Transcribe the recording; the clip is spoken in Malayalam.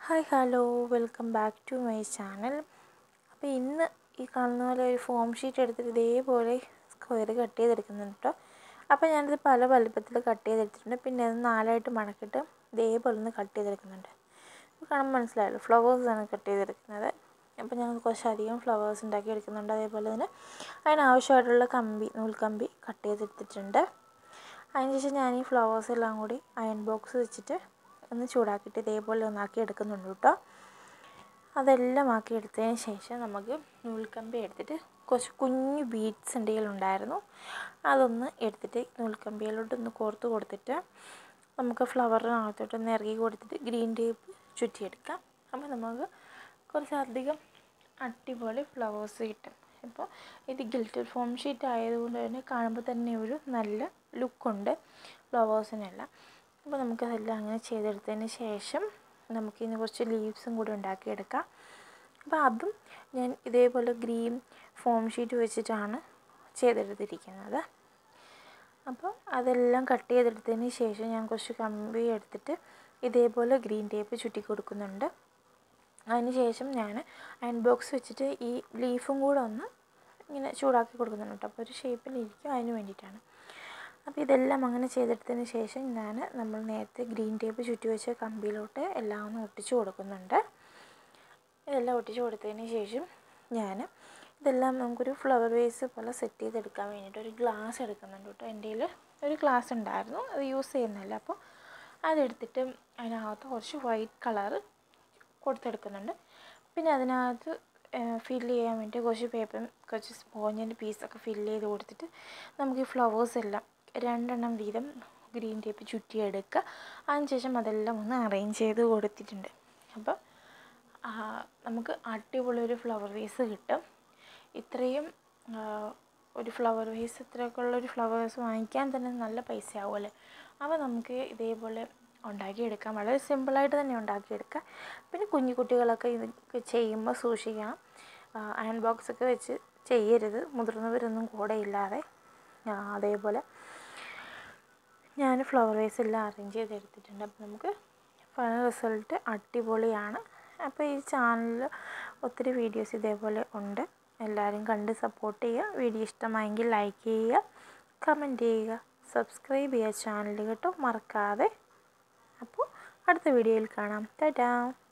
hi hello welcome back to my channel അപ്പോൾ ഇന്ന് ഈ കാണുന്ന പോലെ ഒരു ഫോം ഷീറ്റ് എടുത്തിട്ട് ഇതേപോലെ സ്ക്വയർ കട്ട് ചെയ്തെടുക്കുന്നുണ്ട് കേട്ടോ അപ്പോൾ ഞാനിത് പല വലുപ്പത്തിൽ കട്ട് ചെയ്തെടുത്തിട്ടുണ്ട് പിന്നെ അത് നാലായിട്ട് മടക്കിയിട്ട് ഇതേപോലെ ഒന്ന് കട്ട് ചെയ്തെടുക്കുന്നുണ്ട് അപ്പോൾ കാണുമ്പോൾ മനസ്സിലായല്ലോ ഫ്ലവേഴ്സാണ് കട്ട് ചെയ്തെടുക്കുന്നത് അപ്പോൾ ഞങ്ങൾ കുറച്ചധികം ഫ്ലവേഴ്സ് ഉണ്ടാക്കി എടുക്കുന്നുണ്ട് അതേപോലെ തന്നെ അതിനാവശ്യമായിട്ടുള്ള കമ്പി നൂൽക്കമ്പി കട്ട് ചെയ്തെടുത്തിട്ടുണ്ട് അതിനുശേഷം ഞാൻ ഈ ഫ്ലവേഴ്സ് എല്ലാം കൂടി അയൺ ബോക്സ് വെച്ചിട്ട് ഒന്ന് ചൂടാക്കിയിട്ട് ഇതേപോലെ ഒന്നാക്കി എടുക്കുന്നുണ്ട് കേട്ടോ അതെല്ലാം ആക്കി എടുത്തതിന് ശേഷം നമുക്ക് നൂൽക്കമ്പി എടുത്തിട്ട് കുറച്ച് കുഞ്ഞു ബീഡ്സ് എന്തെങ്കിലും ഉണ്ടായിരുന്നു അതൊന്ന് എടുത്തിട്ട് നൂൽക്കമ്പിയിലോട്ട് ഒന്ന് കോർത്ത് കൊടുത്തിട്ട് നമുക്ക് ഫ്ലവറിനകത്തോട്ട് ഒന്ന് ഇറക്കി കൊടുത്തിട്ട് ഗ്രീൻ ടേപ്പ് ചുറ്റിയെടുക്കാം അപ്പോൾ നമുക്ക് കുറച്ചധികം അടിപൊളി ഫ്ലവേഴ്സ് കിട്ടും ഇപ്പോൾ ഇത് ഗിൽറ്റഡ് ഫോം ഷീറ്റ് ആയതുകൊണ്ട് തന്നെ കാണുമ്പോൾ തന്നെ ഒരു നല്ല ലുക്കുണ്ട് ഫ്ലവേഴ്സിനെല്ലാം അപ്പോൾ നമുക്കതെല്ലാം അങ്ങനെ ചെയ്തെടുത്തതിന് ശേഷം നമുക്കിനി കുറച്ച് ലീവ്സും കൂടി ഉണ്ടാക്കിയെടുക്കാം അപ്പോൾ അതും ഞാൻ ഇതേപോലെ ഗ്രീൻ ഫോം ഷീറ്റ് വെച്ചിട്ടാണ് ചെയ്തെടുത്തിരിക്കുന്നത് അപ്പോൾ അതെല്ലാം കട്ട് ചെയ്തെടുത്തതിന് ശേഷം ഞാൻ കുറച്ച് കമ്പി എടുത്തിട്ട് ഇതേപോലെ ഗ്രീൻ ടേപ്പ് ചുറ്റി കൊടുക്കുന്നുണ്ട് അതിന് ശേഷം ഞാൻ അയൺ ബോക്സ് വെച്ചിട്ട് ഈ ലീഫും കൂടെ ഒന്ന് ഇങ്ങനെ ചൂടാക്കി കൊടുക്കുന്നുണ്ട് കേട്ടോ അപ്പോൾ ഒരു ഷേപ്പിലിരിക്കും അതിന് വേണ്ടിയിട്ടാണ് അപ്പോൾ ഇതെല്ലാം അങ്ങനെ ചെയ്തെടുത്തതിന് ശേഷം ഞാൻ നമ്മൾ നേരത്തെ ഗ്രീൻ ടേപ്പ് ചുറ്റി വെച്ച കമ്പിയിലോട്ട് എല്ലാം ഒന്ന് ഒട്ടിച്ചു കൊടുക്കുന്നുണ്ട് ഇതെല്ലാം ഒട്ടിച്ചു കൊടുത്തതിന് ശേഷം ഞാൻ ഇതെല്ലാം നമുക്കൊരു ഫ്ലവർ വേസ് പോലെ സെറ്റ് ചെയ്തെടുക്കാൻ വേണ്ടിയിട്ട് ഒരു ഗ്ലാസ് എടുക്കുന്നുണ്ട് കേട്ടോ എൻ്റെ കയ്യിൽ ഒരു ഗ്ലാസ് ഉണ്ടായിരുന്നു അത് യൂസ് ചെയ്യുന്നില്ല അപ്പോൾ അതെടുത്തിട്ട് അതിനകത്ത് കുറച്ച് വൈറ്റ് കളറ് കൊടുത്തെടുക്കുന്നുണ്ട് പിന്നെ അതിനകത്ത് ഫില്ല് ചെയ്യാൻ വേണ്ടി കുറച്ച് പേപ്പറും കുറച്ച് സ്പോഞ്ചിൻ്റെ പീസൊക്കെ ഫില്ല് ചെയ്ത് കൊടുത്തിട്ട് നമുക്ക് ഈ ഫ്ലവേഴ്സ് എല്ലാം രണ്ടെണ്ണം വീതം ഗ്രീൻ ടേപ്പ് ചുറ്റിയെടുക്കുക അതിനുശേഷം അതെല്ലാം ഒന്ന് അറേഞ്ച് ചെയ്ത് കൊടുത്തിട്ടുണ്ട് അപ്പോൾ നമുക്ക് അടിപൊളി ഒരു ഫ്ലവർ വേസ് കിട്ടും ഇത്രയും ഒരു ഫ്ലവർ വേസ് ഇത്രയൊക്കെ ഉള്ള ഒരു ഫ്ലവേഴ്സ് വാങ്ങിക്കാൻ തന്നെ നല്ല പൈസ ആവുമല്ലേ അപ്പോൾ നമുക്ക് ഇതേപോലെ ഉണ്ടാക്കിയെടുക്കാം വളരെ സിമ്പിളായിട്ട് തന്നെ ഉണ്ടാക്കിയെടുക്കാം പിന്നെ കുഞ്ഞു കുട്ടികളൊക്കെ ഇത് ചെയ്യുമ്പോൾ സൂക്ഷിക്കണം അയൺ ബോക്സ് ഒക്കെ വെച്ച് ചെയ്യരുത് മുതിർന്നവരൊന്നും കൂടെ ഇല്ലാതെ അതേപോലെ ഞാൻ ഫ്ലവർ വേസ് എല്ലാം അറേഞ്ച് ചെയ്തെടുത്തിട്ടുണ്ട് അപ്പോൾ നമുക്ക് ഫൈനൽ റിസൾട്ട് അടിപൊളിയാണ് അപ്പോൾ ഈ ചാനലിൽ ഒത്തിരി വീഡിയോസ് ഇതേപോലെ ഉണ്ട് എല്ലാവരും കണ്ട് സപ്പോർട്ട് ചെയ്യുക വീഡിയോ ഇഷ്ടമായെങ്കിൽ ലൈക്ക് ചെയ്യുക കമൻറ്റ് ചെയ്യുക സബ്സ്ക്രൈബ് ചെയ്യുക ചാനൽ കേട്ടോ മറക്കാതെ അപ്പോൾ അടുത്ത വീഡിയോയിൽ കാണാം ടാറ്റാ